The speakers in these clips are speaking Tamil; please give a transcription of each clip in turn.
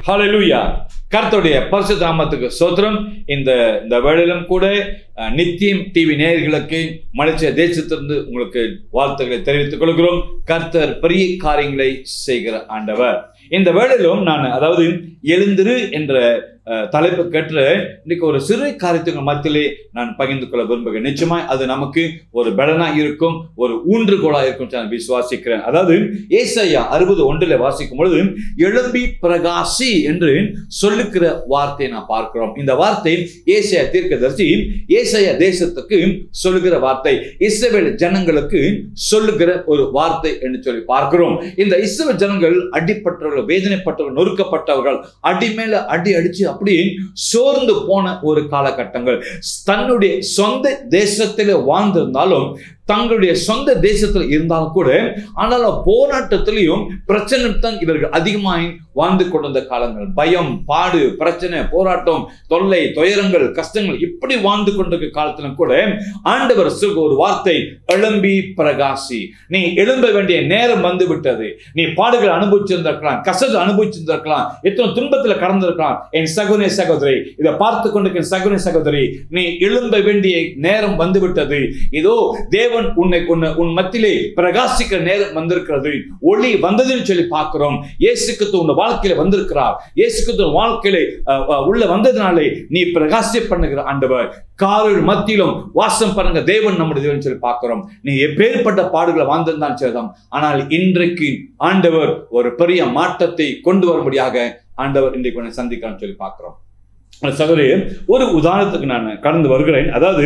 ஹalleluya கர்த்தருடைய பரிசுத்த நாமத்துக்கு சோத்திரம் இந்த இந்த வேளையிலும் கூட அஹ், நித்தியம் டிவி நேயர்களுக்கு மலேசிய தேசத்திலிருந்து உங்களுக்கு வாழ்த்துக்களை தெரிவித்துக் கொள்கிறோம் கர்த்தர் பெரிய காரியங்களை செய்கிற ஆண்டவர் இந்த வேளையிலும் நான் அதாவது எழுந்திரு என்ற அஹ், தலைப்பு கேட்டு இன்னைக்கு ஒரு சிறு காரியத்துக்கு மத்தியிலே நான் பகிர்ந்து கொள்ள விரும்புகிறேன் நிச்சயமாய் அது நமக்கு ஒரு பலனா இருக்கும் ஒரு ஊன்றுகோலா இருக்கும் என்று நான் விசுவாசிக்கிறேன் அதாவது ஏசாயா அறுபது ஒன்றில் வாசிக்கும் பொழுது எழும்பி பிரகாசி என்று சொல்லுகிற வார்த்தையை நான் பார்க்கிறோம் இந்த வார்த்தை ஏசாயா தீர்க்கதரிசி ஏசாயா தேசத்துக்கு சொல்லுகிற வார்த்தை இஸ்ரவேல் ஜனங்களுக்கு சொல்லுகிற ஒரு வார்த்தை என்று சொல்லி பார்க்கிறோம் இந்த இஸ்ரவேல் ஜனங்கள் அடிப்பட்டவர்கள் வேதனைப்பட்டவர்கள் நொறுக்கப்பட்டவர்கள் அடி மேல அடி அடிச்சு அப்படி சோர்ந்து போன ஒரு காலகட்டங்கள் தன்னுடைய சொந்த தேசத்திலே வாழ்ந்திருந்தாலும் தங்களுடைய சொந்த தேசத்தில் இருந்தாலும் கூட ஆனாலும் போராட்டத்திலையும் பிரச்சனை தான் இவர்கள் அதிகமாய் வாழ்ந்து கொண்டிருந்த காலங்கள் பயம் பாடு பிரச்சனை போராட்டம் தொல்லை துயரங்கள் கஷ்டங்கள் இப்படி வாழ்ந்து கொண்டிருக்க காலத்திலும் கூட ஆண்டவர் சொல்ற ஒரு வார்த்தை எழும்பி பிரகாசி நீ எழும்ப வேண்டிய நேரம் வந்து விட்டது நீ பாடுகள் அனுபவிச்சிருந்திருக்கலாம் கஷ்டத்தை அனுபவிச்சிருந்திருக்கலாம் எத்தனை துன்பத்துல கடந்திருக்கலாம் என் சகோதரி சகோதரி இதை பார்த்து கொண்டிருக்க என் சகோதரி சகோதரி நீ எழும்ப வேண்டிய நேரம் வந்து விட்டது இதோ தேவன் உன்னை உன்னை உன் மத்தியிலே பிரகாசிக்கிற நேரம் வந்திருக்கிறது ஒளி வந்ததுன்னு சொல்லி பார்க்கிறோம் இயேசு கிறிஸ்து உன் வாழ்க்கையில வந்திருக்கிறார் இயேசு கிறிஸ்து உன் வாழ்க்கையில அஹ், அஹ், உள்ள வந்ததுனாலே நீ பிரகாசி பண்ணுகிற ஆண்டவர் காரில் மத்தியிலும் வாசம் பண்ணுங்க தேவன் நம்முடைய தேவன் சொல்லி பார்க்கிறோம் நீ எப்பேற்பட்ட பாடுகளை வாழ்ந்திருந்தான் சரிதான் ஆனால் இன்றைக்கு ஆண்டவர் ஒரு பெரிய மாற்றத்தை கொண்டு வரும்படியாக ஆண்டவர் இன்றைக்கு உன்னை சந்திக்கிறான்னு சொல்லி பார்க்கிறோம் சகோதரி ஒரு உதாரணத்துக்கு நான் கடந்து வருகிறேன் அதாவது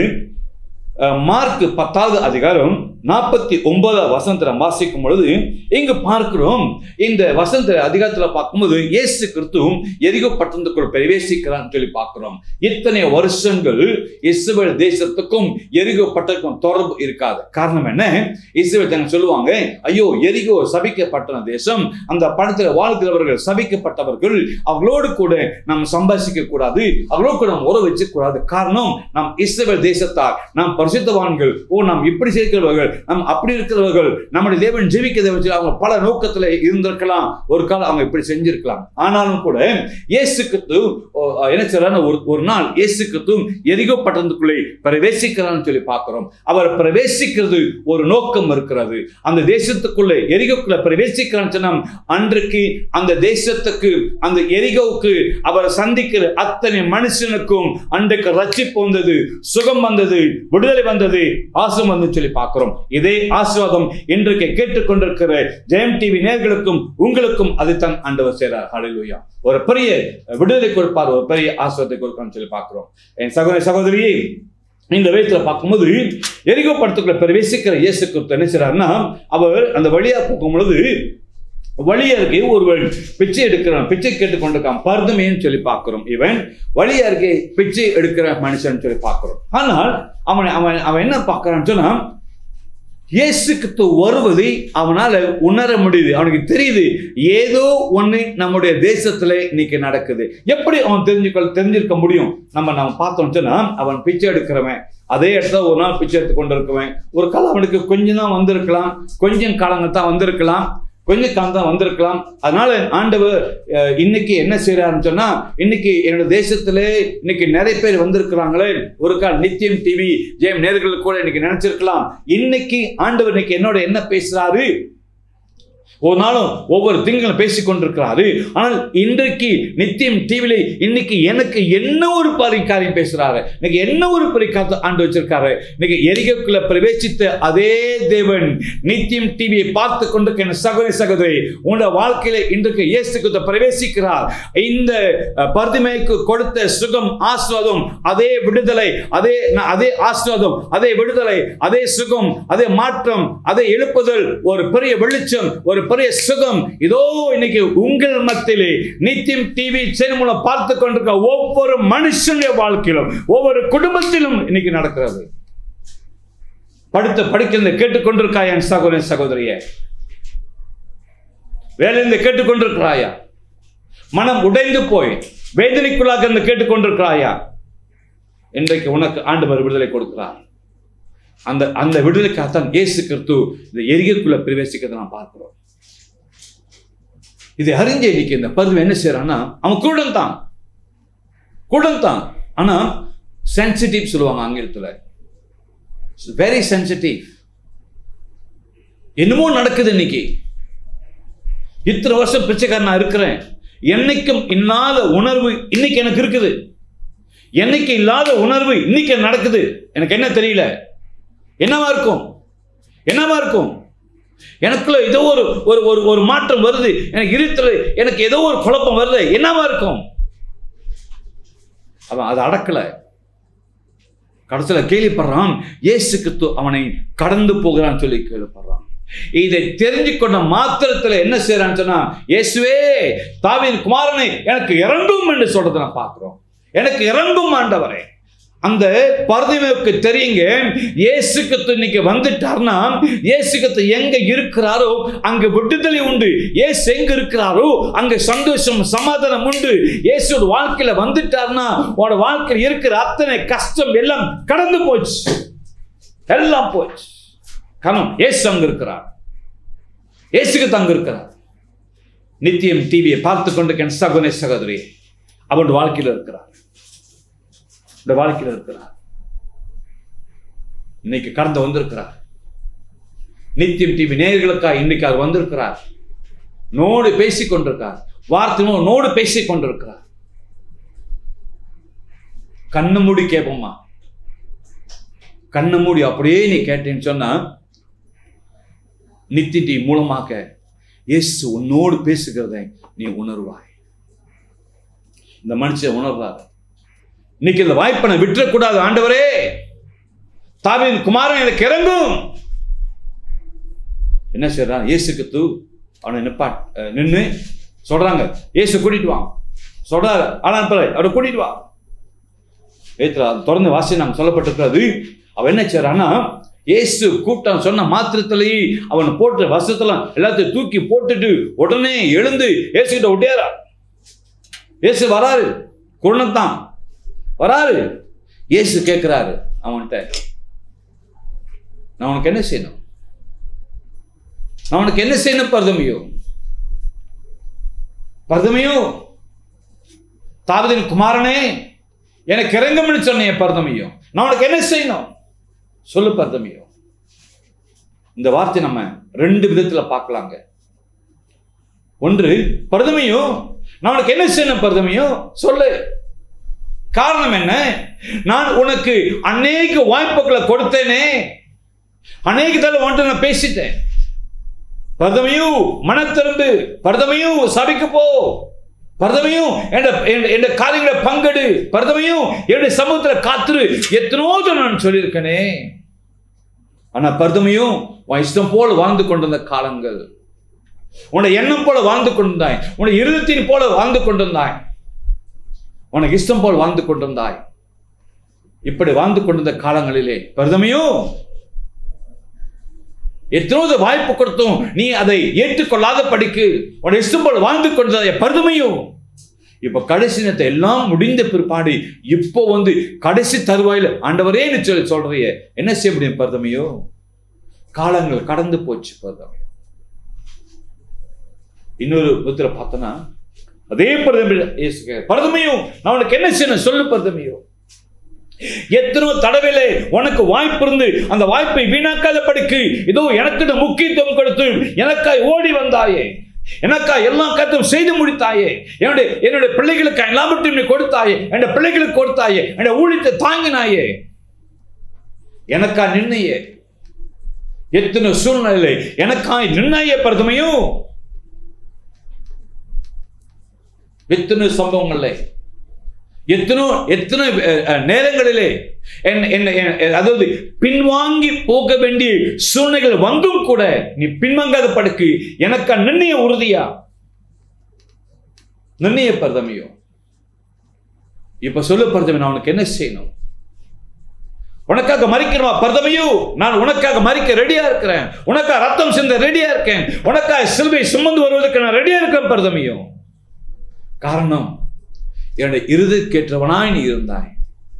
அஹ், மார்க் பத்தாவது அதிகாரம் நாற்பத்தி ஒன்பதாவது வசனத்துல வாசிக்கும் பொழுது இங்கு பார்க்கிறோம் இந்த வசந்த அதிகாரத்துல பார்க்கும்போது இயேசு கிறிஸ்துவும் எரிகோ பட்டணத்துக்குள் பிரவேசிக்கிறான்னு சொல்லி பார்க்கிறோம் இத்தனை வருஷங்கள் இஸ்ரவேல் தேசத்துக்கும் எரிகோ பட்டணத்துக்கும் தொடர்பு இருக்காது காரணம் என்ன இஸ்ரவேல் ஜனங்க சொல்லுவாங்க ஐயோ எரிகோ சபிக்கப்பட்ட தேசம் அந்த படத்துல வாழ்கிறவர்கள் சபிக்கப்பட்டவர்கள் அவர்களோடு கூட நாம் சம்பாஷிக்க கூடாது அவர்களோடு கூட நாம் உறவு வச்சுக்க கூடாது காரணம் நாம் இஸ்ரவேல் தேசத்தார் நாம் பரிசுத்தவான்கள் ஓ நாம் இப்படி சேர்க்கிறவர்கள் நாம் அப்படி இருக்கிறவர்கள் நம்முடைய தேவன் ஜெபிக்கிறதை வச்சு அவங்க பல நோக்கத்துல இருந்திருக்கலாம் ஒரு காலம் அவங்க இப்படி செஞ்சிருக்கலாம் ஆனாலும் கூட இயேசு கிறிஸ்து ஓ, என்ன சொல்றாரு ஒரு ஒரு நாள் இயேசு கிறிஸ்துவும் எரிகோ பட்டணத்துக்குள்ளே பிரவேசிக்கிறான்னு சொல்லி பார்க்கிறோம் அவர் பிரவேசிக்கிறது ஒரு நோக்கம் இருக்கிறது அந்த தேசத்துக்குள்ளே எரிகோக்குள்ள பிரவேசிக்கிறான்னு சொன்னா அன்றைக்கு அந்த தேசத்துக்கு அந்த எரிகோவுக்கு அவர் சந்திக்கிற அத்தனை மனுஷனுக்கும் அன்றைக்கு ரட்சிப்பு வந்தது சுகம் வந்தது விடுதலை வந்தது ஆசம் வந்து சொல்லி பார்க்கிறோம் இதே ஆசீர்வாதம் இன்றைக்கு கேட்டுக்கொண்டிருக்கிற ஜெயம் டிவி நேர்களுக்கும் உங்களுக்கும் அதைத்தான் ஆண்டவர் செய்றார் ஹalleluya ஒரு பெரிய விடுதலை கொடுப்பார் ஒரு பெரிய ஆசீர்வாதத்தை கொடுப்பார்னு சொல்லி பார்க்கிறோம் என் சகோதரி சகோதரியை இந்த வயசுல பார்க்கும்போது எரிகோ படத்துக்குள்ள பிரவேசிக்கிற இயேசு கிறிஸ்து என்ன செய்றாருன்னா அவர் அந்த வழியா போகும் பொழுது வழியருகே ஒருவன் பிச்சை எடுக்கிறான் பிச்சை கேட்டு கொண்டிருக்கான் பர்தமேன்னு சொல்லி பார்க்கிறோம் இவன் வழியருகே பிச்சை எடுக்கிற மனுஷன் சொல்லி பார்க்கிறோம் ஆனால் அவன் அவன் அவன் என்ன பார்க்கறான்னு சொன்னா இயேசு கிறிஸ்து வருவதை அவனால உணர முடியுது அவனுக்கு தெரியுது ஏதோ ஒண்ணு நம்முடைய தேசத்துல இன்னைக்கு நடக்குது எப்படி அவன் தெரிஞ்சுக்க தெரிஞ்சிருக்க முடியும் நம்ம நம்ம பார்த்தோம் சொன்னா அவன் பிச்சை எடுக்கிறவன் அதே இடத்துல ஒரு நாள் பிச்சை எடுத்து கொண்டு இருக்கவன் ஒரு காலம் அவனுக்கு கொஞ்சம் தான் வந்திருக்கலாம் கொஞ்சம் காலங்கள் தான் வந்திருக்கலாம் கொஞ்ச காலம் தான் வந்திருக்கலாம் அதனால ஆண்டவர் அஹ், இன்னைக்கு என்ன செய்யறாருன்னு சொன்னா இன்னைக்கு என்னோட தேசத்துல இன்னைக்கு நிறைய பேர் வந்திருக்கிறாங்களே ஒரு கால் நித்தியம் டிவி ஜெயம் நேர்கள் கூட இன்னைக்கு நினைச்சிருக்கலாம் இன்னைக்கு ஆண்டவர் இன்னைக்கு என்னோட என்ன பேசுறாரு ஒரு நாளும் ஒவ்வொரு திங்களும் பேசிக் கொண்டிருக்கிறாரு ஆனால் இன்றைக்கு நித்தியம் டிவில இன்னைக்கு எனக்கு என்ன ஒரு பெரிய காரியம் பேசுறாரு இன்னைக்கு என்ன ஒரு பெரிய காத்து ஆண்டு வச்சிருக்காரு இன்னைக்கு எரிகக்குள்ள பிரவேசித்த அதே தேவன் நித்தியம் டிவியை பார்த்து கொண்டிருக்க என் சகோதரி சகோதரி உங்களோட வாழ்க்கையில இன்றைக்கு இயேசு கிறிஸ்து பிரவேசிக்கிறார் இந்த அஹ், பர்திமைக்கு கொடுத்த சுகம் ஆஸ்வாதம் அதே விடுதலை அதே ந- அதே ஆஸ்வாதம் அதே விடுதலை அதே சுகம் அதே மாற்றம் அதே எழுப்புதல் ஒரு பெரிய வெளிச்சம் ஒரு பெரிய சுகம் இதோ இன்னைக்கு உங்கள் மத்தியிலே நித்தியம் டிவி சேனல் மூலம் பார்த்து கொண்டிருக்க ஒவ்வொரு மனுஷனுடைய வாழ்க்கையிலும் ஒவ்வொரு குடும்பத்திலும் இன்னைக்கு நடக்கிறது படுத்த படிக்கிறது கேட்டுக்கொண்டிருக்காயா என் சகோதரன் சகோதரியே வேலையிலிருந்து கேட்டுக்கொண்டிருக்கிறாயா மனம் உடைந்து போய் வேதனைக்குள்ளாக இருந்து கேட்டுக்கொண்டிருக்கிறாயா இன்றைக்கு உனக்கு ஆண்டவர் விடுதலை கொடுக்கிறார் அந்த அந்த விடுதலைக்காகத்தான் இயேசு கிறிஸ்து இந்த எரிகைக்குள்ள பிரவேசிக்கிறதை நாம் பார்க்கிறோம் இதை அறிஞ்ச இன்னைக்கு இந்த பருவம் என்ன செய்யறான்னா அவன் குருடன் தான் குருடன் தான் ஆனா சென்சிட்டிவ் சொல்லுவாங்க ஆங்கிலத்துல வெரி சென்சிட்டிவ் என்னமோ நடக்குது இன்னைக்கு இத்தனை வருஷம் பிச்சைக்காரன் நான் இருக்கிறேன் என்னைக்கும் இல்லாத உணர்வு இன்னைக்கு எனக்கு இருக்குது என்னைக்கு இல்லாத உணர்வு இன்னைக்கு நடக்குது எனக்கு என்ன தெரியல என்னவா இருக்கும் என்னவா இருக்கும் எனக்குள்ள ஏதோ ஒரு ஒரு ஒரு ஒரு மாற்றம் வருது எனக்கு இருத்துல எனக்கு ஏதோ ஒரு குழப்பம் வருது என்னவா இருக்கும் அவன் அதை அடக்கல கடைசியில் கேள்விப்படுறான் இயேசு கிறிஸ்து அவனை கடந்து போகிறான்னு சொல்லி கேள்விப்படுறான் இதை தெரிஞ்சு கொண்ட மாத்திரத்தில் என்ன செய்யறான்னு சொன்னா இயேசுவே தாவின் குமாரனை எனக்கு இறங்கும் என்று சொல்றதை நான் பார்க்கிறோம் எனக்கு இறங்கும் ஆண்டவரே அந்த பரதமைக்கு தெரியுங்க இயேசு கிறிஸ்து இன்னைக்கு வந்துட்டார்னா இயேசு கிறிஸ்து எங்க இருக்கிறாரோ அங்க விடுதலை உண்டு இயேசு எங்க இருக்கிறாரோ அங்க சந்தோஷம் சமாதானம் உண்டு இயேசுவோட வாழ்க்கையில வந்துட்டார்னா உன்னோட வாழ்க்கையில் இருக்கிற அத்தனை கஷ்டம் எல்லாம் கடந்து போச்சு எல்லாம் போச்சு கணம் இயேசு அங்க இருக்கிறார் இயேசுக்கு தங்க இருக்கிறார் நித்தியம் டிவியை பார்த்து கொண்டு சகோதரி சகோதரி அவன் வாழ்க்கையில் இருக்கிறார் இந்த வாழ்க்கையில் இருக்கிறார் இன்னைக்கு கடந்து வந்திருக்கிறார் நித்தியம் டிவி நேயர்களுக்காக இன்னைக்கு அவர் வந்திருக்கிறார் நோடு பேசிக் கொண்டிருக்கார் வார்த்தை நோடு பேசிக் கொண்டிருக்கிறார் கண்ணு மூடி கேட்போமா கண்ணு மூடி அப்படியே நீ கேட்டேன்னு சொன்னா நித்தி டிவி மூலமாக இயேசு உன்னோடு பேசுகிறதை நீ உணர்வாய் இந்த மனுஷன் உணர்றாரு இன்னைக்கு இந்த வாய்ப்பை நான் விட்டுறக்கூடாது ஆண்டவரே தாவின் குமாரன் எனக்கு இறங்கும் என்ன செய்யறான் இயேசு கித்து அவனை நிப்பா நின்று சொல்றாங்க இயேசு கூட்டிட்டு வா சொல்றாரு ஆனா அவரை கூட்டிட்டு வா ஏத்துல தொடர்ந்து வாசி நாம் சொல்லப்பட்டிருக்கிறது அவன் என்ன செய்யறான்னா இயேசு கூட்டம் சொன்ன மாத்திரத்திலேயே அவன் போட்ட வசத்தெல்லாம் எல்லாத்தையும் தூக்கி போட்டுட்டு உடனே எழுந்து இயேசு கிட்ட ஒட்டியாரா இயேசு வராரு குருணத்தான் வராரு இயேசு கேட்கிறாரு அவன்கிட்ட நான் உனக்கு என்ன செய்யணும் நான் உனக்கு என்ன செய்யணும் பரதமையோ பரதமையோ தாவதின் குமாரனே எனக்கு இறங்கும்னு சொன்னேன் பரதமையோ நான் உனக்கு என்ன செய்யணும் சொல்லு பரதமையோ இந்த வார்த்தை நம்ம ரெண்டு விதத்துல பார்க்கலாங்க ஒன்று பரதமையோ நான் உனக்கு என்ன செய்யணும் பரதமையோ சொல்லு காரணம் என்ன நான் உனக்கு அநேக வாய்ப்புகளை கொடுத்தேனே அநேக தடவை வந்துட்டு நான் பேசிட்டேன் பரதமையும் மனத்திறந்து பரதமையும் சபைக்கு போ பரதமையும் என் காரியங்களை பங்கெடு பரதமையும் என்னுடைய சமூகத்தில் காத்துரு எத்தனோ நான் சொல்லியிருக்கனே ஆனா பரதமையும் உன் இஷ்டம் போல வாழ்ந்து கொண்டிருந்த காலங்கள் உன்னை எண்ணம் போல வாழ்ந்து கொண்டிருந்தாய் உன்னை இருதத்தின் போல வாழ்ந்து கொண்டிருந்தாய் உனக்கு இஷ்டம் போல் வாழ்ந்து கொண்டிருந்தாய் இப்படி வாழ்ந்து கொண்டிருந்த காலங்களிலே பரதமையும் எத்தனோ வாய்ப்பு கொடுத்தும் நீ அதை ஏற்றுக்கொள்ளாத படிக்கு உன்னை இஷ்டம் போல் வாழ்ந்து கொண்டிருந்த பருதமையும் இப்ப கடைசி நேரத்தை எல்லாம் முடிந்த பிற்பாடு இப்போ வந்து கடைசி தருவாயில் ஆண்டவரே சொல்லி சொல்றைய என்ன செய்ய முடியும் பருதமையோ காலங்கள் கடந்து போச்சு பருதமையோ இன்னொரு புத்திர பார்த்தனா அதே பரதமையும் நான் உனக்கு என்ன செய்யணும் சொல்லு பரதமையும் எத்தனோ தடவையிலே உனக்கு வாய்ப்பு இருந்து அந்த வாய்ப்பை வீணாக்காத படிக்கு இதோ எனக்கு முக்கியத்துவம் கொடுத்து எனக்காய் ஓடி வந்தாயே எனக்கா எல்லாம் கத்தும் செய்து முடித்தாயே என்னுடைய என்னுடைய பிள்ளைகளுக்கு எல்லாவற்றையும் நீ கொடுத்தாயே என்னுடைய பிள்ளைகளுக்கு கொடுத்தாயே என்னுடைய ஊழியத்தை தாங்கினாயே எனக்கா நின்னையே எத்தனை சூழ்நிலை எனக்காய் நிர்ணய பிரதமையும் எத்தனை சம்பவங்கள்ல எத்தனோ எத்தனை நேரங்களிலே அதாவது பின்வாங்கி போக வேண்டிய சூழ்நிலைகள் வந்தும் கூட நீ பின்வாங்காத படுக்கு எனக்கு நிர்ணய உறுதியா நிர்ணய பரதமையோ இப்ப சொல்லு பரதமை நான் உனக்கு என்ன செய்யணும் உனக்காக மறிக்கணுமா பரதமையோ நான் உனக்காக மறிக்க ரெடியா இருக்கிறேன் உனக்காக ரத்தம் சிந்த ரெடியா இருக்கேன் உனக்காக சிலுவை சுமந்து வருவதற்கு நான் ரெடியா இருக்கேன் பரதமையோ காரணம் என்னுடைய இருதற்கேற்றவனாய் நீ இருந்தாய்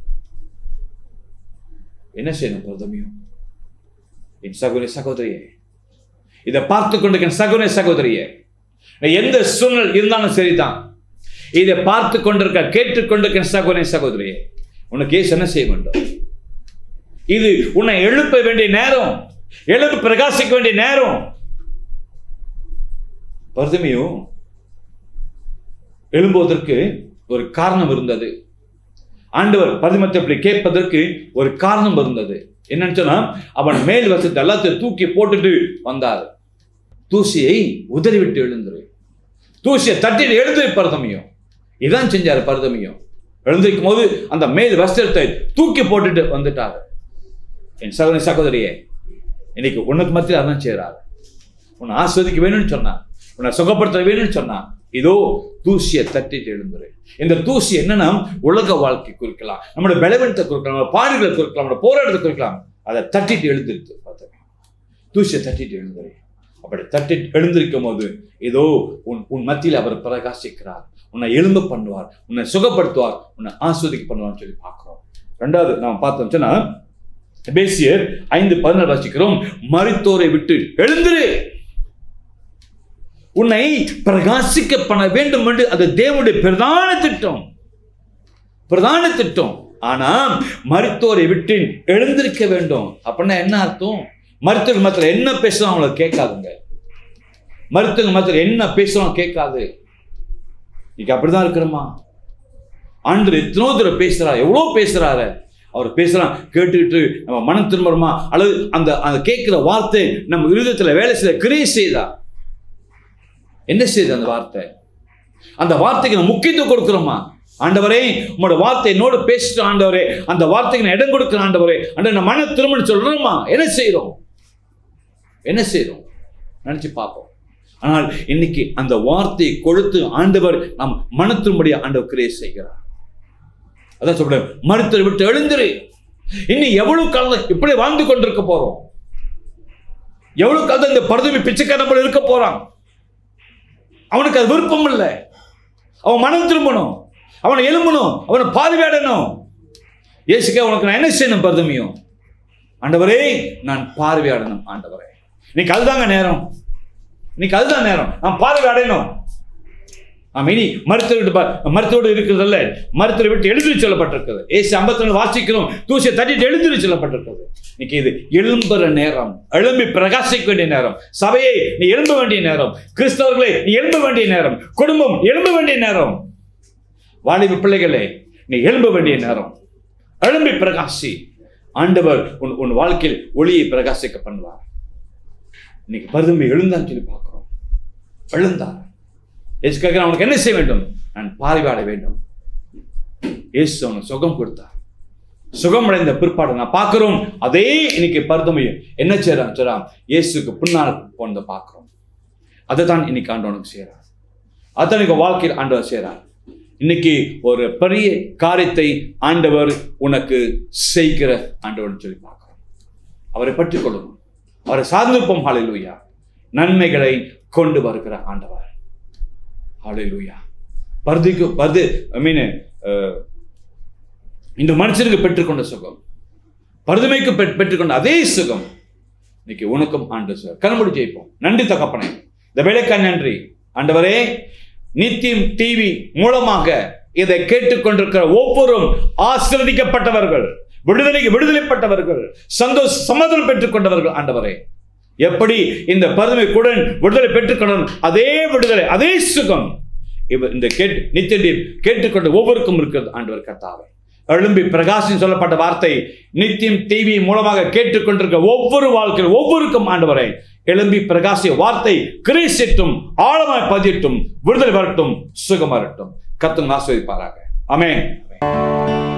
என்ன செய்யணும் பிரதமியும் என் சகோதரி சகோதரியே இதை பார்த்து கொண்டு என் சகோதரி சகோதரியே எந்த சூழ்நிலை இருந்தாலும் சரிதான் இதை பார்த்து கொண்டிருக்க கேட்டுக்கொண்டிருக்க சகோதரி சகோதரியே உனக்கு ஏசு என்ன செய்ய வேண்டும் இது உன்னை எழுப்ப வேண்டிய நேரம் எழுப்பி பிரகாசிக்க வேண்டிய நேரம் பர்தமியும் எழும்புவதற்கு ஒரு காரணம் இருந்தது ஆண்டவர் பரிமத்தை அப்படி கேட்பதற்கு ஒரு காரணம் இருந்தது என்னன்னு சொன்னா அவன் மேல் வசத்தை எல்லாத்தையும் தூக்கி போட்டுட்டு வந்தார் தூசியை உதறி விட்டு எழுந்துரு தூசியை தட்டிட்டு எழுந்திரு பரதமியும் இதான் செஞ்சாரு பரதமியும் எழுந்திருக்கும் போது அந்த மேல் வஸ்திரத்தை தூக்கி போட்டுட்டு வந்துட்டாரு என் சகோதரி சகோதரியே இன்னைக்கு உனக்கு மத்தியில் அதான் செய்கிறாரு உன்னை ஆஸ்வதிக்க வேணும்னு சொன்னான் உன்னை சுகப்படுத்த வேணும்னு சொன்னான் இதோ தூசியை தட்டிட்டு எழுந்துரு இந்த தூசி என்னன்னா உலக வாழ்க்கை குறிக்கலாம் நம்மளோட பலவீனத்தை குறிக்கலாம் நம்ம பாடுகளை குறிக்கலாம் நம்மளோட போராட்டத்தை குறிக்கலாம் அதை தட்டிட்டு எழுந்திருக்கு பார்த்தேன் தூசியை தட்டிட்டு எழுந்துரு அப்படி தட்டிட்டு எழுந்திருக்கும் போது இதோ உன் உன் மத்தியில் அவர் பிரகாசிக்கிறார் உன்னை எழும்ப பண்ணுவார் உன்னை சுகப்படுத்துவார் உன்னை ஆஸ்வதிக்க பண்ணுவார்னு சொல்லி பார்க்கிறோம் ரெண்டாவது நாம் பார்த்தோம் சொன்னா பேசியர் ஐந்து பதினாறு வாசிக்கிறோம் மருத்தோரை விட்டு எழுந்திரு உன்னை பிரகாசிக்க பண்ண வேண்டும் என்று அது தேவனுடைய பிரதான திட்டம் பிரதான திட்டம் ஆனா மருத்துவரை விட்டு எழுந்திருக்க வேண்டும் அப்படின்னா என்ன அர்த்தம் மருத்துவர் மத்தியில் என்ன பேசுறோம் அவங்கள கேட்காதுங்க மருத்துவ மத்தியில் என்ன பேசுறோம் கேட்காது இன்னைக்கு அப்படிதான் இருக்கிறோமா ஆண்டு எத்தனோ தூரம் பேசுறாரு எவ்வளோ பேசுறாரு அவர் பேசுறான் கேட்டுக்கிட்டு நம்ம மனம் திரும்புறோமா அல்லது அந்த அந்த கேட்கிற வார்த்தை நம்ம இருதயத்துல வேலை செய்த கிரியை செய்தா என்ன செய்யுது அந்த வார்த்தை அந்த வார்த்தைக்கு நம்ம முக்கியத்துவம் கொடுக்கிறோமா ஆண்டவரே உங்களோட வார்த்தை என்னோடு பேசிட்டு ஆண்டவரே அந்த வார்த்தைக்கு நான் இடம் கொடுக்கிற ஆண்டவரே அந்த நான் மன திருமணம் சொல்றோமா என்ன செய்றோம் என்ன செய்றோம் நினைச்சு பார்ப்போம் ஆனால் இன்னைக்கு அந்த வார்த்தையை கொடுத்து ஆண்டவர் நாம் மனத்தின்படி ஆண்டவர் கிரியை செய்கிறார் அதான் சொல்றேன் மருத்துவரை விட்டு எழுந்திரு இன்னும் எவ்வளவு காலம் இப்படி வாழ்ந்து கொண்டிருக்க போறோம் எவ்வளவு காலம் இந்த பரதவி பிச்சைக்காரன் இருக்க போறான் அவனுக்கு அது விருப்பம் இல்லை அவன் மனம் திரும்பணும் அவனை எழும்பணும் அவனை பார்வையாடணும் இயேசுக்கே உனக்கு நான் என்ன செய்யணும் பரதமியும் ஆண்டவரே நான் பார்வையாடணும் ஆண்டவரே இன்னைக்கு அதுதாங்க நேரம் இன்னைக்கு அதுதான் நேரம் நான் பார்வையாடணும் ஆமா இனி மருத்துவ விட்டு பா- மருத்துவோடு இருக்கிறதல்ல மருத்துவரை விட்டு எழுந்திரி சொல்லப்பட்டிருக்கிறது ஏசு ஐம்பத்தி நாலு வாசிக்கிறோம் தூசியை தட்டிட்டு எழுந்திரி சொல்லப்பட்டிருக்கிறது இன்னைக்கு இது எழும்புற நேரம் எழும்பி பிரகாசிக்க வேண்டிய நேரம் சபையை நீ எழும்ப வேண்டிய நேரம் கிறிஸ்தவர்களே நீ எழும்ப வேண்டிய நேரம் குடும்பம் எழும்ப வேண்டிய நேரம் வாலிப பிள்ளைகளே நீ எழும்ப வேண்டிய நேரம் எழும்பி பிரகாசி ஆண்டவர் உன் உன் வாழ்க்கையில் ஒளியை பிரகாசிக்க பண்ணுவார் இன்னைக்கு பருதுமை எழுந்தான்னு சொல்லி பார்க்கிறோம் எழுந்தார் இயேசு கேட்கிறார் அவனுக்கு என்ன செய்ய வேண்டும் நான் பார்வையாட வேண்டும் இயேசு அவனுக்கு சுகம் கொடுத்தார் சுகம் அடைந்த பிற்பாடு நான் பார்க்கிறோம் அதே இன்னைக்கு பருத்தமையும் என்ன செய்யறான் சொல்றான் இயேசுக்கு பின்னால் போனதை பார்க்கிறோம் அதை தான் இன்னைக்கு ஆண்டவனுக்கு செய்யறார் அதான் இன்னைக்கு வாழ்க்கையில் ஆண்டவர் செய்யறார் இன்னைக்கு ஒரு பெரிய காரியத்தை ஆண்டவர் உனக்கு செய்கிற ஆண்டவர்னு சொல்லி பார்க்கிறோம் அவரை பற்றி கொள்ளணும் அவரை சார்ந்திருப்போம் ஹalleluya நன்மைகளை கொண்டு வருகிற ஆண்டவர் ஹalleluya பர்திக்கு பர்து ஐ மீன் இந்த மனுஷனுக்கு பெற்றுக்கொண்ட சுகம் பருதுமைக்கு பெற்- பெற்றுக்கொண்ட அதே சுகம் இன்னைக்கு உனக்கும் ஆண்டு சார் கண்மூடி ஜெயிப்போம் நன்றி தகப்பனே இந்த வேலைக்காய் நன்றி ஆண்டவரே நித்தியம் டிவி மூலமாக இதை கேட்டுக்கொண்டிருக்கிற ஒவ்வொருவரும் ஆசிர்வதிக்கப்பட்டவர்கள் விடுதலைக்கு விடுதலைப்பட்டவர்கள் சந்தோஷ சமாதானம் பெற்றுக்கொண்டவர்கள் ஆண்டவரே எப்படி இந்த பருமை குடன் விடுதலை பெற்றுக்கொண்டோம் அதே விடுதலை அதே சுகம் இவ இந்த கேட்டு நித்திய கேட்டுக்கொண்ட ஒவ்வொருக்கும் இருக்கிறது ஆண்டவர் கர்த்தாவே எழும்பி பிரகாசம் சொல்லப்பட்ட வார்த்தை நித்தியம் டிவி மூலமாக கேட்டுக்கொண்டிருக்க ஒவ்வொரு வாழ்க்கையில் ஒவ்வொருக்கும் ஆண்டவரை எழும்பி பிரகாசிய வார்த்தை கிரீசிட்டும் ஆழமாய் பதியட்டும் விடுதலை வரட்டும் சுகம் வரட்டும் கத்துங்க ஆஸ்வதிப்பாராக ஆமென்